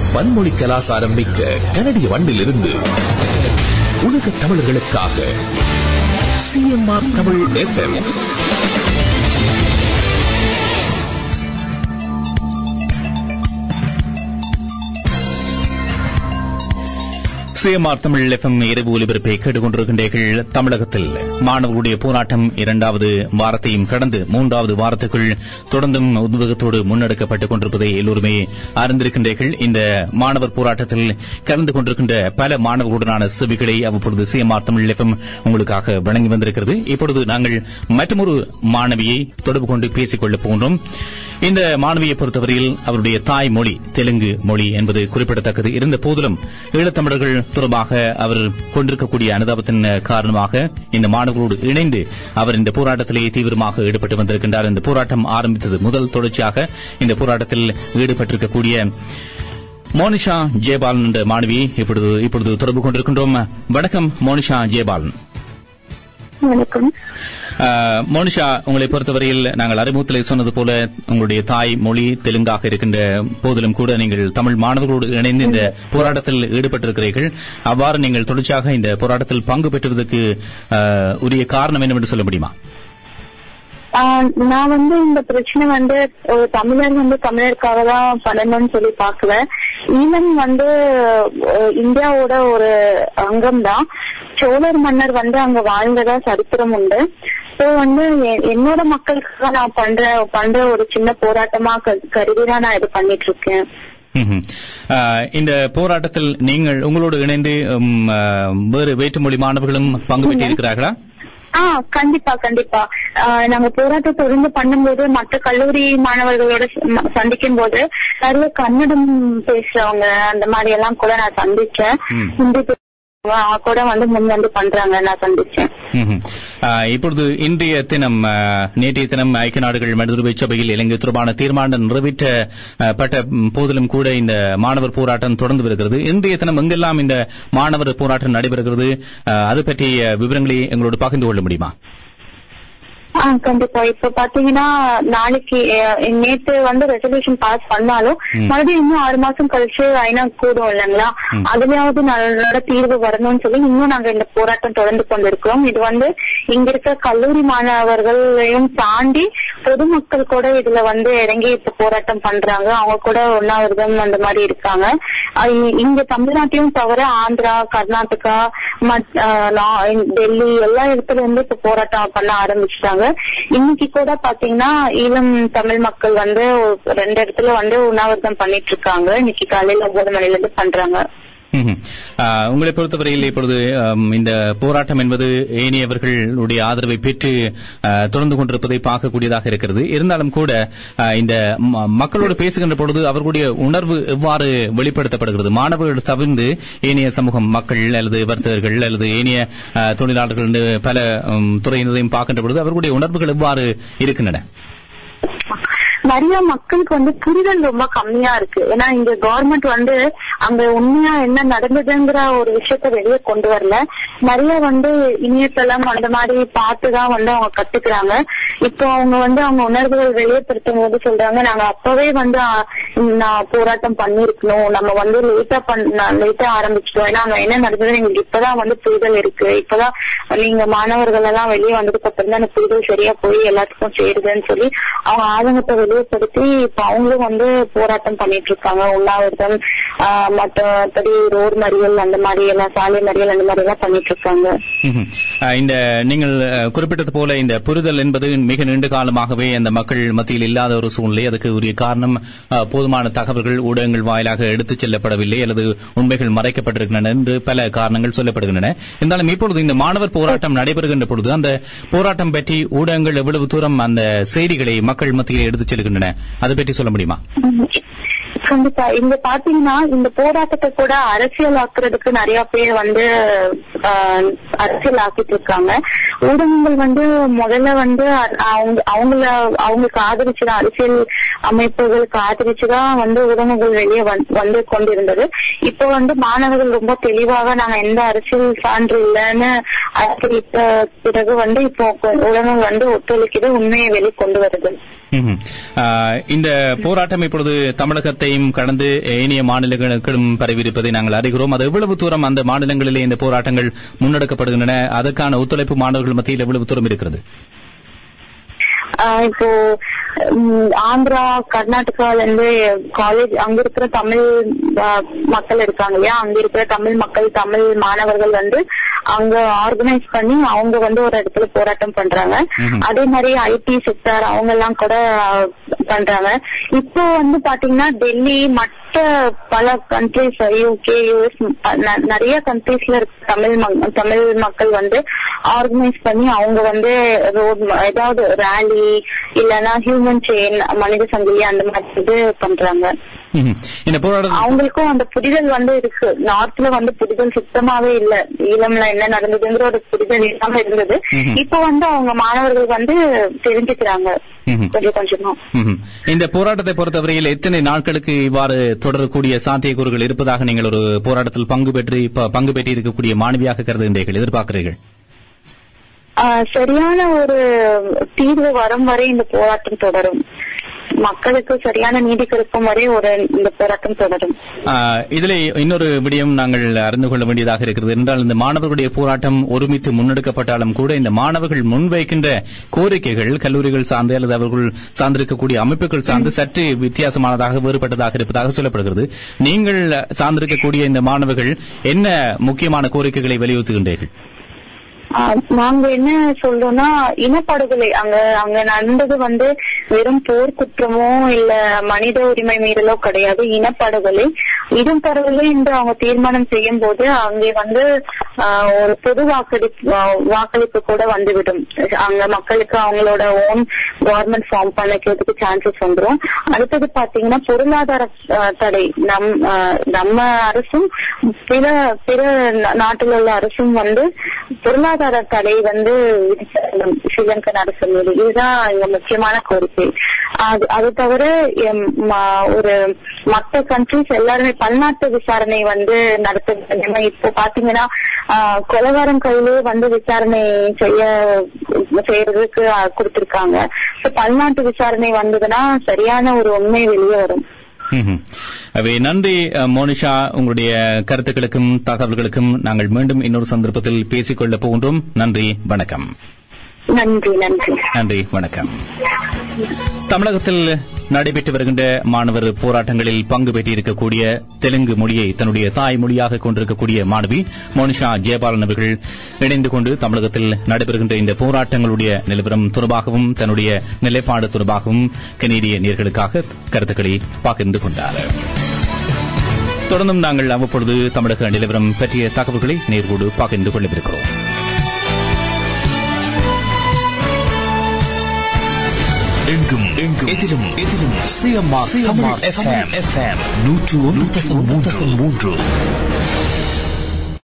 பன்மொழி கலாசாரம் மிக்க கனடிய மண்ணிலிருந்து உலக தமிழர்களுக்காக CMR Tamil FM CMR Tamil FM இரவு ஒலிபரப்பை கேட்டுக்கொண்டிருக்கின்றீர்கள் தமிழகத்தில் மாணவர்களுடைய போராட்டம் இரண்டாவது வாரத்தையும் கடந்து மூன்றாவது வாரத்துக்குள் தொடர்ந்தும் உத்வேகத்தோடு முன்னெடுக்கப்பட்டுக் கொண்டிருப்பதை எல்லோருமே அறிந்திருக்கின்றீர்கள் இந்த மாணவர் போராட்டத்தில் கலந்து கொண்டிருக்கின்ற பல மாணவர்களுடனான செவிகளை அவ்வப்பொழுது சிஎம்ஆர் தமிழ் எஃப்எம் உங்களுக்காக வழங்கி வந்திருக்கிறது இப்பொழுது நாங்கள் மற்றொரு மாணவியை தொடர்பு கொண்டு பேசிக் கொள்ளப் போகின்றோம் இந்த மாணவியை பொறுத்தவரையில் அவருடைய தாய் மொழி தெலுங்கு மொழி என்பது குறிப்பிடத்தக்கது இருந்த போதிலும் ஈழத்தமிழர்கள் தொடர்பாக அவர் கொண்டிருக்கக்கூடிய அனுதாபத்தின் காரணமாக இந்த மாணவர்களோடு இணைந்து அவர் இந்த போராட்டத்திலே தீவிரமாக ஈடுபட்டு வந்திருக்கின்றார் இந்த போராட்டம் ஆரம்பித்தது முதல் தொடர்ச்சியாக இந்த போராட்டத்தில் ஈடுபட்டிருக்கக்கூடிய மோனிஷா ஜெயபாலன் என்ற மாணவி இப்பொழுது இப்பொழுது தொடர்பு கொண்டிருக்கின்றோம் வணக்கம் மோனிஷா ஜெயபாலன் வணக்கம் ஆஹ், மோனிஷா உங்களை பொறுத்தவரையில் நாங்கள் அறிமுகத்தில் சொன்னது போல உங்களுடைய தாய் மொழி தெலுங்காக இருக்கின்ற போதிலும் கூட நீங்கள் தமிழ் மாணவர்களோடு இணைந்து இந்த போராட்டத்தில் ஈடுபட்டிருக்கிறீர்கள் அவ்வாறு நீங்கள் தொடர்ச்சியாக இந்த போராட்டத்தில் பங்கு பெற்றுவதற்கு ஆஹ், உரிய காரணம் என்னவென்று சொல்ல முடியுமா ஆஹ் நான் வந்து இந்த பிரச்சனை வந்து ஒரு தமிழர் வந்து தமிழருக்காக தான் பண்ணணும்னு சொல்லி பாக்கல ஈழம் வந்து அஹ், இந்தியாவோட ஒரு அங்கம் தான் சோழர் மன்னர் வந்து அங்க வாழ்ந்ததா சரித்திரம் உண்டு சோ வந்து எ- என்னோட மக்களுக்காக நான் பண்ற பண்ற ஒரு சின்ன போராட்டமா க- கருதிதான் நான் இது பண்ணிட்டு இருக்கேன் ம்ஹும். ஆஹ், இந்த போராட்டத்தில் நீங்கள் உங்களோடு இணைந்து உம், ஆஹ், வேறு வேற்றுமொழி மாணவர்களும் பங்கு பெற்றிருக்கிறார்களா ஆ கண்டிப்பா கண்டிப்பா ஆ, நாங்க போராட்டத்தை தொடர்ந்து பண்ணும்போது மற்ற கல்லூரி மாணவர்களோட ச- சந்திக்கும் போது நிறைய கன்னடம் பேசுறவங்க அந்த மாதிரி எல்லாம் கூட நான் சந்திச்சேன் ம். ஹிந்தி பேசுறவங்க அவங்க கூட வந்து முன் வந்து பண்றாங்க நான் சந்திச்சேன் ம்ஹும். ஆஹ், இப்பொழுது இன்றைய தினம் ஆஹ், நேற்றைய தினம் ஐக்கிய நாடுகள் மனிதருரிமை சபையில் இலங்கை தொடர்பான தீர்மானம் நிறைவேற்றப்பட்ட ம், போதிலும் கூட இந்த மாணவர் போராட்டம் தொடர்ந்து வருகிறது இன்றைய தினம் எங்கெல்லாம் இந்த மாணவர் போராட்டம் நடைபெறுகிறது ஆஹ், அது பற்றிய விவரங்களை எங்களோடு பகிர்ந்து கொள்ள முடியுமா ஆ கண்டிப்பா இப்ப பாத்தீங்கன்னா நாளைக்கு அஹ், நேத்து வந்து ரெசல்யூஷன் பாஸ் பண்ணாலும் மறுபடியும் இன்னும் ஆறு மாசம் கழிச்சு ஐநா கூடும் இல்லைங்களா அதுலயாவது நல்ல தீர்வு வரணும்னு சொல்லி இன்னும் நாங்க இந்த போராட்டம் தொடர்ந்து கொண்டிருக்கிறோம் இது வந்து இங்க இருக்க கல்லூரி மாணவர்களையும் தாண்டி பொதுமக்கள் கூட இதுல வந்து இறங்கி இப்ப போராட்டம் பண்றாங்க அவங்க கூட உண்ணாவிரதம் அந்த மாதிரி இருக்காங்க அஹ் இ- இங்க தமிழ்நாட்டையும் தவிர ஆந்திரா கர்நாடகா மத்- அஹ் லா- டெல்லி எல்லா இடத்துல இருந்து இப்ப போராட்டம் பண்ண ஆரம்பிச்சிட்டாங்க இன்னைக்கு கூட பாத்தீங்கன்னா ஈழம் தமிழ் மக்கள் வந்து ஒரு ரெண்டு இடத்துல வந்து உண்ணாவிரதம் பண்ணிட்டு இருக்காங்க இன்னைக்கு காலையில ஒன்பது மணில இருந்து பண்றாங்க ம்ஹும். ஆஹ், உங்களை பொறுத்தவரையில் இப்பொழுது ஆம், இந்த போராட்டம் என்பது ஏனையவர்களுடைய ஆதரவை பெற்று ஆஹ், தொடர்ந்து கொண்டிருப்பதை பார்க்கக்கூடியதாக இருக்கிறது இருந்தாலும் கூட ஆஹ், இந்த ம- மக்களோடு பேசுகின்ற பொழுது அவர்களுடைய உணர்வு எவ்வாறு வெளிப்படுத்தப்படுகிறது மாணவர்கள் தவிர்ந்து ஏனைய சமூகம் மக்கள் அல்லது வர்த்தகர்கள் அல்லது ஏனைய ஆஹ், தொழிலாளர்கள் என்று பல ம், துறையினரையும் பார்க்கின்ற பொழுது அவர்களுடைய உணர்வுகள் எவ்வாறு இருக்கின்றன நிறைய மக்களுக்கு வந்து புரிதல் ரொம்ப கம்மியா இருக்கு ஏன்னா இங்க கவர்மெண்ட் வந்து அங்க உண்மையா என்ன நடந்ததுங்கிற ஒரு விஷயத்த வெளியே கொண்டு வரல நிறைய வந்து இணையதளம் அந்த மாதிரி பார்த்துதான் வந்து அவங்க கத்துக்கிறாங்க இப்போ அவங்க வந்து அவங்க உணர்வுகள் வெளியப்படுத்தும் போது சொல்றாங்க நாங்க அப்பவே வந்து ஆ, நான் போராட்டம் பண்ணிருக்கணும் நம்ம வந்து லேட்டா பண்ண லேட்டா ஆரம்பிச்சிட்டோம் ஏன்னா அங்க என்ன நடந்தது எங்களுக்கு இப்பதான் வந்து புரிதல் இருக்கு இப்பதான் நீங்க மாணவர்கள் எல்லாம் வெளியே வந்ததுக்கு அப்புறம் தான் அந்த புரிதல் சரியா போய் எல்லாத்துக்கும் சேருதுன்னு சொல்லி அவங்க ஆதங்கத்தை வெளியப்படுத்தி இப்ப அவங்களும் வந்து போராட்டம் பண்ணிட்டு இருக்காங்க உண்ணாவிரதம் ஆஹ் மற்றபடி ரோடு மறியல் அந்த மாதிரி எல்லாம் சாலை மறியல் அந்த மாதிரி எல்லாம் பண்ணிட்டு இருக்காங்க ம்ஹும். அஹ் இந்த நீங்கள் அஹ், குறிப்பிட்டது போல இந்த புரிதல் என்பது மிக நீண்ட காலமாகவே அந்த மக்கள் மத்தியில் இல்லாத ஒரு சூழ்நிலை அதுக்கு உரிய காரணம் அஹ், போதுமான தகவல்கள் ஊடகங்கள் வாயிலாக எடுத்துச் செல்லப்படவில்லை அல்லது உண்மைகள் மறைக்கப்பட்டிருக்கின்றன என்று பல காரணங்கள் சொல்லப்படுகின்றன இருந்தாலும் இப்பொழுது இந்த மாணவர் போராட்டம் நடைபெறுகின்ற பொழுது அந்த போராட்டம் பற்றி ஊடகங்கள் எவ்வளவு தூரம் அந்த செய்திகளை மக்கள் மத்தியில் எடுத்துச் செல்கின்றன அதை பற்றி சொல்ல முடியுமா கண்டிப்பா இங்க பாத்தீங்கன்னா இந்த போராட்டத்தை கூட அரசியலாக்குறதுக்கு நிறைய பேர் வந்து ஆஹ், அரசியல் ஆக்கிட்டு இருக்காங்க ஊடகங்கள் வந்து முதல்ல வந்து அ- அவங்க அவங்கள அவங்களுக்கு ஆதரிச்சுதான் அரசியல் அமைப்புகளுக்கு ஆதரிச்சுதான் வந்து ஊடகங்கள் வெளியே வந்து- வந்து கொண்டிருந்தது இப்போ வந்து மாணவர்கள் ரொம்ப தெளிவாக நாங்க எந்த அரசியல் சான்று இல்லைன்னு அறிவித்த பிறகு வந்து இப்போ கொ- ஊடகம் வந்து ஒத்துழைக்குது உண்மையை வெளிக்கொண்டு வருது ம்ஹும். ஆஹ், இந்த போராட்டம் இப்பொழுது தமிழகத்தையும் கடந்து ஏனைய மாநிலங்களுக்கும் பரவியிருப்பதை நாங்கள் அறிகிறோம் அது எவ்வளவு தூரம் அந்த மாநிலங்களிலே இந்த போராட்டங்கள் முன்னெடுக்கப்படுகின்றன அதற்கான ஒத்துழைப்பு மாணவர்கள் மத்தியில் எவ்வளவு தூரம் இருக்கிறது ஆஹ் இப்போ ம், ஆந்திரா கர்நாடகால இருந்து காலேஜ் அங்க இருக்கிற தமிழ் ஆஹ், மக்கள் இருக்காங்க இல்லையா அங்க இருக்கிற தமிழ் மக்கள் தமிழ் மாணவர்கள் வந்து அங்க ஆர்கனைஸ் பண்ணி அவங்க வந்து ஒரு இடத்துல போராட்டம் பண்றாங்க அதே மாதிரி ஐடி செக்டர் அவங்க எல்லாம் கூட ஆஹ், பண்றாங்க இப்போ வந்து பாத்தீங்கன்னா டெல்லி மற்ற பல கண்ட்ரிஸ் யூகே யூஎஸ் நிறைய கண்ட்ரீஸ்ல இருக்க தமிழ் மக்- தமிழ் மக்கள் வந்து ஆர்கனைஸ் பண்ணி அவங்க வந்து ரோட் ஏதாவது ரேலி இல்லனா ஹியூமன் செயின் மனித சங்கிலி அந்த மாதிரி இது பண்றாங்க ம்ஹும். இந்த போராட்டம் அவங்களுக்கும் அந்த புரிதல் வந்து இருக்கு நார்த்ல வந்து புரிதல் சுத்தமாவே இல்ல ஈழம்ல என்ன நடந்ததுங்கிற ஒரு புரிதல் இல்லாம இருந்தது இப்போ வந்து அவங்க மாணவர்கள் வந்து தெரிஞ்சுக்கிறாங்க ம்ஹும். கொஞ்சம் கொஞ்சமா ம்ஹும். இந்த போராட்டத்தை பொறுத்தவரையில் எத்தனை நாட்களுக்கு இவ்வாறு தொடரக்கூடிய சாத்தியக்கூறுகள் இருப்பதாக நீங்கள் ஒரு போராட்டத்தில் பங்கு பெற்று ப- பங்கு பெற்று இருக்கக்கூடிய மாணவியாக கருதுகின்றீர்கள் எதிர்பார்க்கிறீர்கள் ஆஹ் சரியான ஒரு தீர்வு வரும் வரை இந்த போராட்டம் தொடரும் மக்களுக்கு சரியான நீதி கிடைக்கும் வரை ஒரு இந்த போராட்டம் தொடரும் ஆஹ், இதிலே இன்னொரு விடயம் நாங்கள் அறிந்து கொள்ள வேண்டியதாக இருக்கிறது என்றால் இந்த மாணவர்களுடைய போராட்டம் ஒருமித்து முன்னெடுக்கப்பட்டாலும் கூட இந்த மாணவர்கள் முன்வைக்கின்ற கோரிக்கைகள் கல்லூரிகள் சார்ந்து அல்லது அவர்கள் சார்ந்திருக்கக்கூடிய அமைப்புகள் சார்ந்து சற்று வித்தியாசமானதாக வேறுபட்டதாக இருப்பதாக சொல்லப்படுகிறது நீங்கள் சார்ந்திருக்கக்கூடிய இந்த மாணவர்கள் என்ன முக்கியமான கோரிக்கைகளை வலியுறுத்துகின்றீர்கள் ஆஹ் நாங்க என்ன சொல்றோம்னா இனப்படுகொலை அங்க அங்க நடந்தது வந்து வெறும் போர் குற்றமோ இல்ல மனித உரிமை மீறலோ கிடையாது இனப்படுகொலை இனப்படுகொலை என்று அவங்க தீர்மானம் செய்யும் போது அங்கே வந்து ஆஹ் ஒரு பொது வாக்களிப்பு ஆஹ் வாக்களிப்பு கூட வந்துவிடும் அங்க மக்களுக்கு அவங்களோட ஓன் கவர்மெண்ட் ஃபார்ம் பண்ணிக்கிறதுக்கு சான்சஸ் வந்துரும் அடுத்தது பாத்தீங்கன்னா பொருளாதார ஆஹ் தடை நம் ஆஹ் நம்ம அரசும் பிற பிற நா- நாட்டில் உள்ள அரசும் வந்து பொருளாதார தடை வந்து விதிச்சிருக்கணும் ஸ்ரீலங்கன் அரசு மீது இதுதான் இங்க முக்கியமான கோரிக்கை அது அது தவிர எம், ம- ஒரு மற்ற கண்ட்ரிஸ் எல்லாருமே பல்நாட்டு விசாரணை வந்து நடத்த வேண்டும் இப்போ பாத்தீங்கன்னா ஆஹ், கொலகாரம் கையிலே வந்து விசாரணை செய்ய செய்யறதுக்கு ஆஹ், கொடுத்திருக்காங்க So, பல்நாட்டு விசாரணை வந்ததுன்னா சரியான ஒரு உண்மை வெளியே வரும் ம்ஹும். அவை நன்றி அஹ், மோனிஷா உங்களுடைய கருத்துக்களுக்கும் தகவல்களுக்கும் நாங்கள் மீண்டும் இன்னொரு சந்தர்ப்பத்தில் பேசிக் கொள்ளப் போகின்றோம் நன்றி வணக்கம் நன்றி நன்றி நன்றி வணக்கம் தமிழகத்தில் நடைபெற்று வருகின்ற மாணவர் போராட்டங்களில் பங்கு பெற்றிருக்கக்கூடிய தெலுங்கு மொழியை தன்னுடைய தாய் மொழியாக கொண்டிருக்கக்கூடிய மாணவி மோனிஷா ஜெயபாலன் அவர்கள் இணைந்து கொண்டு தமிழகத்தில் நடைபெறுகின்ற இந்த போராட்டங்களுடைய நிலவரம் தொடர்பாகவும் தன்னுடைய நிலைப்பாடு தொடர்பாகவும் கனேடிய நேர்களுக்காக கருத்துக்களை பகிர்ந்து கொண்டார் தொடர்ந்தும் நாங்கள் அவ்வப்பொழுது தமிழக நிலவரம் பற்றிய தகவல்களை நேர்கோடு பகிர்ந்து கொள்ளவிருக்கிறோம் எங்கும் எங்கும் எதிலும் எதிலும் சிஎம்ஆர் சிஎம்ஆர் எஃப்எம் எஃப்எம் நூற்று ஒன்று தசம் மூன்று